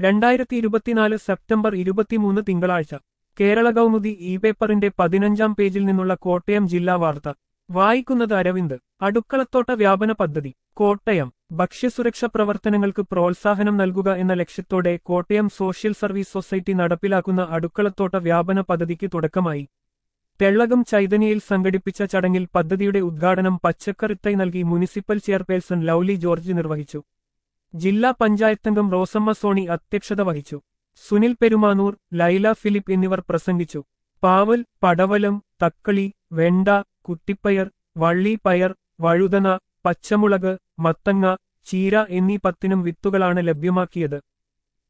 രണ്ടായിരത്തി ഇരുപത്തിനാല് സെപ്റ്റംബർ ഇരുപത്തിമൂന്ന് തിങ്കളാഴ്ച കേരള കൗമുദി ഇ പേപ്പറിന്റെ പതിനഞ്ചാം പേജിൽ നിന്നുള്ള കോട്ടയം ജില്ലാ വാർത്ത വായിക്കുന്നത് അരവിന്ദ് അടുക്കളത്തോട്ട വ്യാപന പദ്ധതി കോട്ടയം ഭക്ഷ്യസുരക്ഷാ പ്രവർത്തനങ്ങൾക്ക് പ്രോത്സാഹനം നൽകുക എന്ന ലക്ഷ്യത്തോടെ കോട്ടയം സോഷ്യൽ സർവീസ് സൊസൈറ്റി നടപ്പിലാക്കുന്ന അടുക്കളത്തോട്ട വ്യാപന പദ്ധതിക്ക് തുടക്കമായി തെള്ളകം ചൈതന്യയിൽ സംഘടിപ്പിച്ച ചടങ്ങിൽ പദ്ധതിയുടെ ഉദ്ഘാടനം പച്ചക്കറിത്തൈ നൽകി മുനിസിപ്പൽ ചെയർപേഴ്സൺ ലൌലി ജോർജ് നിർവഹിച്ചു ജില്ലാ പഞ്ചായത്തംഗം റോസമ്മ സോണി അധ്യക്ഷത വഹിച്ചു സുനിൽ പെരുമാനൂർ ലൈല ഫിലിപ്പ് എന്നിവർ പ്രസംഗിച്ചു പാവൽ പടവലം തക്കളി വെണ്ട കുറ്റിപ്പയർ വള്ളിപ്പയർ വഴുതന പച്ചമുളക് മത്തങ്ങ ചീര എന്നീ പത്തിനും വിത്തുകളാണ് ലഭ്യമാക്കിയത്